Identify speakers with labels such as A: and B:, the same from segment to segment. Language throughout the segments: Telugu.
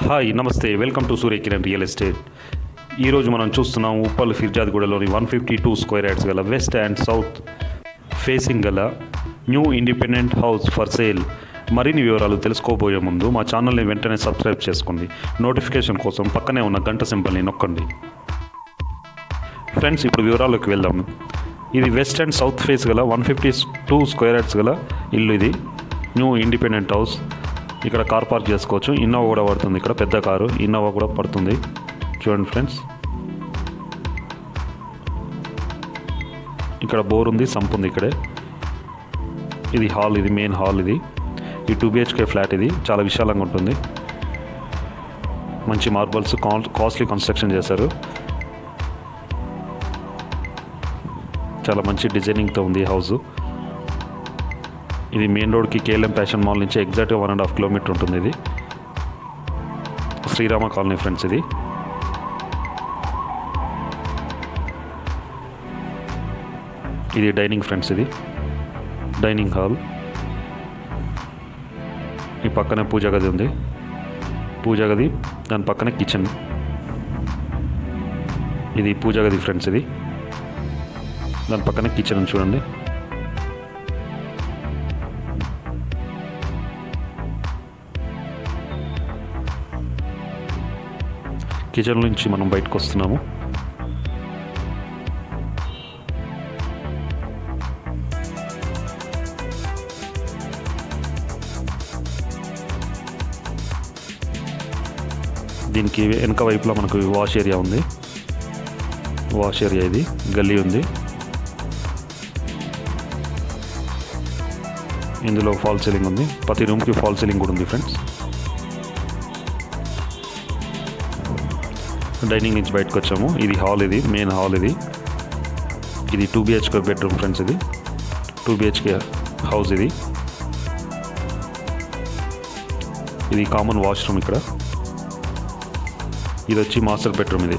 A: హాయ్ నమస్తే welcome to Suryakiran real estate ఈరోజు మనం చూస్తున్నాం ఉప్పల్ ఫిర్జాద్గూడలోని one fifty two square yards గల వెస్ట్ అండ్ సౌత్ ఫేసింగ్ గల new independent house for sale మరిన్ని వివరాలు తెలుసుకోబోయే ముందు మా ఛానల్ని వెంటనే సబ్స్క్రైబ్ చేసుకోండి నోటిఫికేషన్ కోసం పక్కనే ఉన్న గంట సింబల్ని నొక్కండి ఫ్రెండ్స్ ఇప్పుడు వివరాల్లోకి వెళ్దాం ఇది వెస్ట్ అండ్ సౌత్ ఫేస్ గల one fifty two square yards గల ఇల్లు ఇది న్యూ ఇండిపెండెంట్ హౌస్ ఇక్కడ కార్ పార్క్ చేసుకోవచ్చు ఇన్నోవా కూడా పడుతుంది ఇక్కడ పెద్ద కారు ఇన్నోవా కూడా పడుతుంది చూడండి ఫ్రెండ్స్ ఇక్కడ బోర్ ఉంది సంప్ ఉంది ఇక్కడే ఇది హాల్ ఇది మెయిన్ హాల్ ఇది ఈ టూ బిహెచ్కే ఫ్లాట్ ఇది చాలా విశాలంగా ఉంటుంది మంచి మార్బల్స్ కాస్ట్లీ కన్స్ట్రక్షన్ చేశారు చాలా మంచి డిజైనింగ్తో ఉంది ఈ హౌస్ ఇది మెయిన్ రోడ్కి కేఎల్ఎం ప్యాషన్ మాల్ నుంచి ఎగ్జాక్ట్గా వన్ అండ్ హాఫ్ కిలోమీటర్ ఉంటుంది ఇది శ్రీరామ కాలనీ ఫ్రెండ్స్ ఇది ఇది డైనింగ్ ఫ్రెండ్స్ ఇది డైనింగ్ హాల్ ఈ పక్కనే పూజా గది ఉంది పూజా గది దాని పక్కనే కిచెన్ ఇది పూజా గది ఫ్రెండ్స్ ఇది దాని పక్కన కిచెన్ ఉంది చూడండి కిచెన్ నుంచి మనం బయటకు వస్తున్నాము దీనికి వెనక వైపులో మనకు వాష్ ఏరియా ఉంది వాష్ ఏరియా ఇది గల్లీ ఉంది ఇందులో ఫాల్ సీలింగ్ ఉంది ప్రతి రూమ్కి ఫాల్ సీలింగ్ కూడా ఉంది ఫ్రెండ్స్ డైనింగ్ నుంచి బయటకు వచ్చాము ఇది హాల్ ఇది మెయిన్ హాల్ ఇది ఇది టూ బిహెచ్కే బెడ్రూమ్ ఫ్రెండ్స్ ఇది టూ బిహెచ్కే హౌస్ ఇది ఇది కామన్ వాష్రూమ్ ఇక్కడ ఇది వచ్చి మాస్టర్ బెడ్రూమ్ ఇది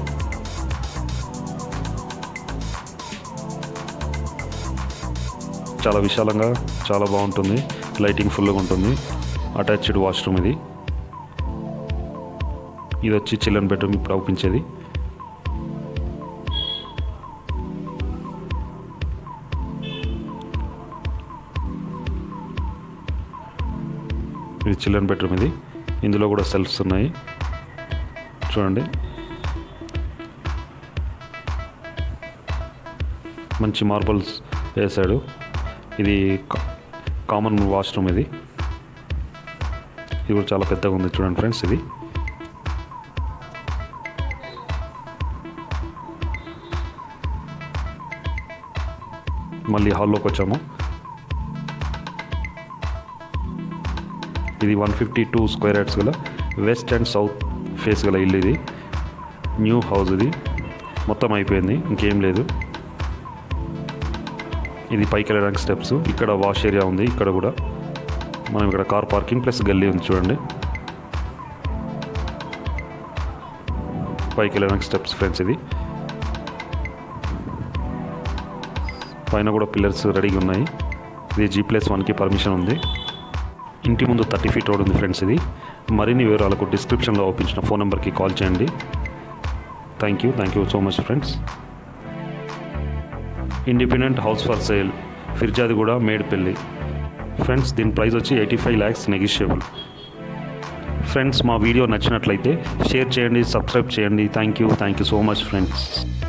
A: చాలా విశాలంగా చాలా బాగుంటుంది లైటింగ్ ఫుల్గా ఉంటుంది అటాచ్డ్ వాష్రూమ్ ఇది ఇది వచ్చి చిల్డ్రన్ బెడ్రూమ్ ఇప్పుడు అవుపించేది ఇది చిల్డ్రన్ బెడ్రూమ్ ఇది ఇందులో కూడా సెల్ఫ్స్ ఉన్నాయి చూడండి మంచి మార్బల్స్ వేసాడు ఇది కా- కామన్ వాష్రూమ్ ఇది ఇది కూడా చాలా పెద్దగా ఉంది చూడండి ఫ్రెండ్స్ ఇది మళ్ళీ హాల్లోకి వచ్చాము ఇది one fifty two square yards గల వెస్ట్ అండ్ సౌత్ ఫేస్ గల ఇల్లు ఇది న్యూ హౌస్ ఇది మొత్తం అయిపోయింది ఇంకేం లేదు ఇది పైకి వెళ్ళడానికి స్టెప్స్ ఇక్కడ వాష్ ఏరియా ఉంది ఇక్కడ కూడా మనం ఇక్కడ కార్ పార్కింగ్ ప్లస్ గల్లీ ఉంది చూడండి పైకి వెళ్ళడానికి స్టెప్స్ ఫ్రెండ్స్ ఇది పైన కూడా పిల్లర్స్ రెడీగా ఉన్నాయి ఇది జీ ప్లస్ వన్కి పర్మిషన్ ఉంది ఇంటి ముందు థర్టీ ఫీట్ రోడ్ ఉంది ఫ్రెండ్స్ ఇది మరిన్ని వివరాలకు డిస్క్రిప్షన్లో ఓపించిన ఫోన్ నెంబర్కి కాల్ చేయండి thank you thank you so much friends independent house for sale Firzadiguda Medpally friends దీని ప్రైస్ వచ్చి eighty five lakhs negotiable friends మా వీడియో నచ్చినట్లయితే షేర్ చేయండి సబ్స్క్రైబ్ చేయండి thank you thank you so much friends